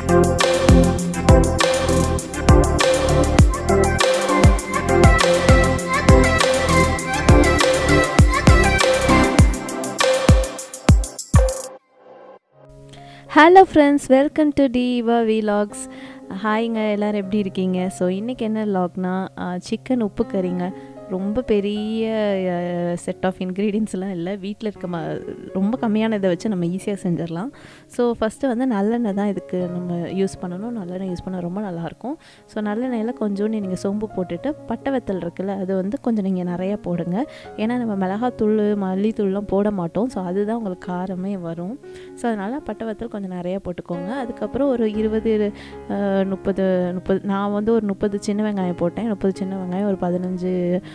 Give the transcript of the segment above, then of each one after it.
hello friends welcome to Diva vlogs ஹாய்ங்க எல்லோரும் எப்படி இருக்கீங்க ஸோ இன்றைக்கி என்ன லாக்னா சிக்கன் உப்பு கறிங்க ரொம்ப பெரிய செட் ஆஃப் இன்க்ரீடியன்ஸ்லாம் இல்லை வீட்டில் இருக்க ம ரொம்ப கம்மியான இதை வச்சு நம்ம ஈஸியாக செஞ்சிடலாம் ஸோ ஃபஸ்ட்டு வந்து நல்லெண்ணெய் தான் இதுக்கு நம்ம யூஸ் பண்ணணும் நல்லெண்ணெய் யூஸ் பண்ண ரொம்ப நல்லாயிருக்கும் ஸோ நல்லெண்ணெயில் கொஞ்சோண்டு நீங்கள் சோம்பு போட்டுட்டு பட்டை வெத்தல் இருக்குல்ல அது வந்து கொஞ்சம் நீங்கள் நிறையா போடுங்க ஏன்னா நம்ம மிளகாத்தூள் மல்லித்தூள்லாம் போட மாட்டோம் ஸோ அதுதான் உங்களுக்கு காரமே வரும் ஸோ அதனால் பட்டை வெத்தல் கொஞ்சம் நிறையா போட்டுக்கோங்க அதுக்கப்புறம் ஒரு இருபது முப்பது முப்பது நான் வந்து ஒரு முப்பது சின்ன வெங்காயம் போட்டேன் முப்பது சின்ன வெங்காயம் ஒரு பதினஞ்சு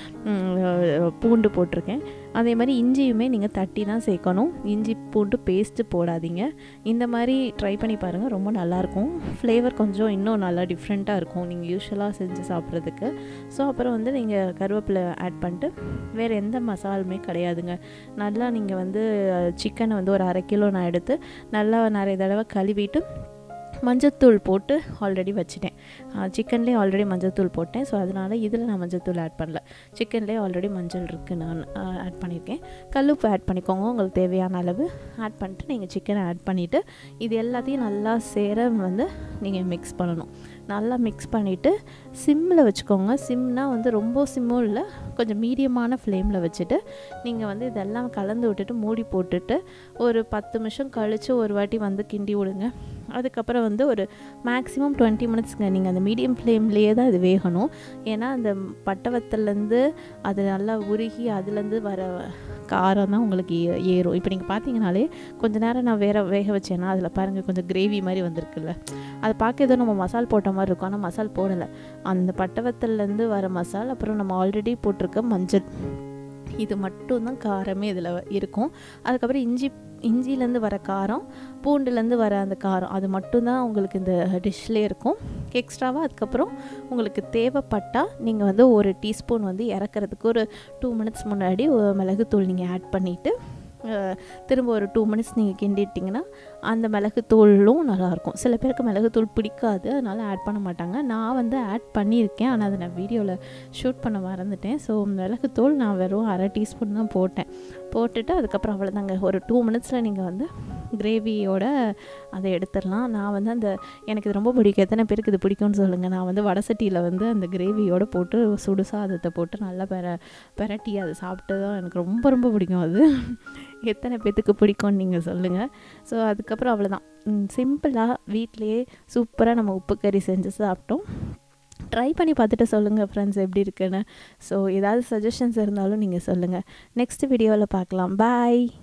பூண்டு போட்டிருக்கேன் அதே மாதிரி இஞ்சியுமே நீங்கள் தட்டி தான் சேர்க்கணும் இஞ்சி பூண்டு பேஸ்ட்டு போடாதீங்க இந்த மாதிரி ட்ரை பண்ணி பாருங்கள் ரொம்ப நல்லாயிருக்கும் ஃப்ளேவர் கொஞ்சம் இன்னும் நல்லா டிஃப்ரெண்ட்டாக இருக்கும் நீங்கள் யூஸ்வலாக செஞ்சு சாப்பிட்றதுக்கு ஸோ அப்புறம் வந்து நீங்கள் கருவேப்பிலை ஆட் பண்ணிட்டு வேறு எந்த மசாலுமே கிடையாதுங்க நல்லா நீங்கள் வந்து சிக்கனை வந்து ஒரு அரை கிலோ நான் எடுத்து நல்லா நிறைய தடவை கழுவிட்டு மஞ்சத்தூள் போட்டு ஆல்ரெடி வச்சுட்டேன் சிக்கன்லேயே ஆல்ரெடி மஞ்சத்தூள் போட்டேன் ஸோ அதனால் இதில் நான் மஞ்சத்தூள் ஆட் பண்ணல சிக்கன்லேயே ஆல்ரெடி மஞ்சள் இருக்குது நான் ஆட் பண்ணியிருக்கேன் கல்லுப்பு ஆட் பண்ணிக்கோங்க உங்களுக்கு தேவையான அளவு ஆட் பண்ணிட்டு நீங்கள் சிக்கனை ஆட் பண்ணிவிட்டு இது எல்லாத்தையும் நல்லா சேர வந்து நீங்கள் மிக்ஸ் பண்ணணும் நல்லா மிக்ஸ் பண்ணிவிட்டு சிம்மில் வச்சுக்கோங்க சிம்னா வந்து ரொம்ப சிம்மும் இல்லை கொஞ்சம் மீடியமான ஃப்ளேமில் வச்சுட்டு நீங்கள் வந்து இதெல்லாம் கலந்து விட்டுட்டு மூடி போட்டுட்டு ஒரு பத்து நிமிஷம் கழித்து ஒரு வாட்டி வந்து கிண்டி விடுங்க அதுக்கப்புறம் வந்து ஒரு மேக்ஸிமம் டுவெண்ட்டி மினிட்ஸ்ங்க நீங்கள் அந்த மீடியம் ஃப்ளேம்லேயே தான் இது வேகணும் ஏன்னா அந்த பட்டவத்துலேருந்து அது நல்லா உருகி அதுலேருந்து வர காரம் தான் உங்களுக்கு ஏறும் இப்போ நீங்கள் பார்த்தீங்கனாலே கொஞ்ச நேரம் நான் வேறு வேக வச்சேன்னா அதில் பாருங்கள் கொஞ்சம் கிரேவி மாதிரி வந்திருக்குல்ல அதை பார்க்க ஏதோ நம்ம மசால் போட்ட மாதிரி இருக்கும் ஆனால் மசால் போடலை அந்த பட்டவத்துலேருந்து வர மசால் அப்புறம் நம்ம ஆல்ரெடி போட்டிருக்க மஞ்சள் இது மட்டும்தான் காரமே இதில் இருக்கும் அதுக்கப்புறம் இஞ்சி இஞ்சிலேருந்து வர காரம் பூண்டுலேருந்து வர அந்த காரம் அது மட்டும்தான் உங்களுக்கு இந்த டிஷ்லேயே இருக்கும் எக்ஸ்ட்ராவாக அதுக்கப்புறம் உங்களுக்கு தேவைப்பட்டால் நீங்கள் வந்து ஒரு டீஸ்பூன் வந்து இறக்குறதுக்கு ஒரு டூ மினிட்ஸ் முன்னாடி மிளகுத்தூள் நீங்கள் ஆட் பண்ணிவிட்டு திரும்ப ஒரு டூ மினிட்ஸ் நீங்கள் கிண்டிட்டிங்கன்னா அந்த மிளகுத்தூளும் நல்லாயிருக்கும் சில பேருக்கு மிளகுத்தூள் பிடிக்காது அதனால் ஆட் பண்ண மாட்டாங்க நான் வந்து ஆட் பண்ணியிருக்கேன் ஆனால் அதை நான் வீடியோவில் ஷூட் பண்ண மறந்துட்டேன் ஸோ மிளகுத்தூள் நான் வெறும் அரை டீஸ்பூன் தான் போட்டேன் போட்டுட்டு அதுக்கப்புறம் அவ்வளோதாங்க ஒரு டூ மினிட்ஸில் நீங்கள் வந்து கிரேவியோட அதை எடுத்துடலாம் நான் வந்து அந்த எனக்கு இது ரொம்ப பிடிக்கும் எத்தனை பேருக்கு இது பிடிக்கும்னு சொல்லுங்கள் நான் வந்து வடசட்டியில் வந்து அந்த கிரேவியோடு போட்டு சுடு சாதத்தை போட்டு நல்லா பெர பெரட்டி அதை சாப்பிட்டு தான் எனக்கு ரொம்ப ரொம்ப பிடிக்கும் அது எத்தனை பேத்துக்கு பிடிக்கும்னு நீங்கள் சொல்லுங்கள் ஸோ அதுக்கப்புறம் அவ்வளோதான் சிம்பிளாக வீட்லேயே சூப்பராக நம்ம உப்பு கறி செஞ்சு சாப்பிட்டோம் ட்ரை பண்ணி பார்த்துட்டு சொல்லுங்கள் ஃப்ரெண்ட்ஸ் எப்படி இருக்குன்னு ஸோ ஏதாவது சஜஷன்ஸ் இருந்தாலும் நீங்கள் சொல்லுங்கள் நெக்ஸ்ட் வீடியோவில் பார்க்கலாம் பாய்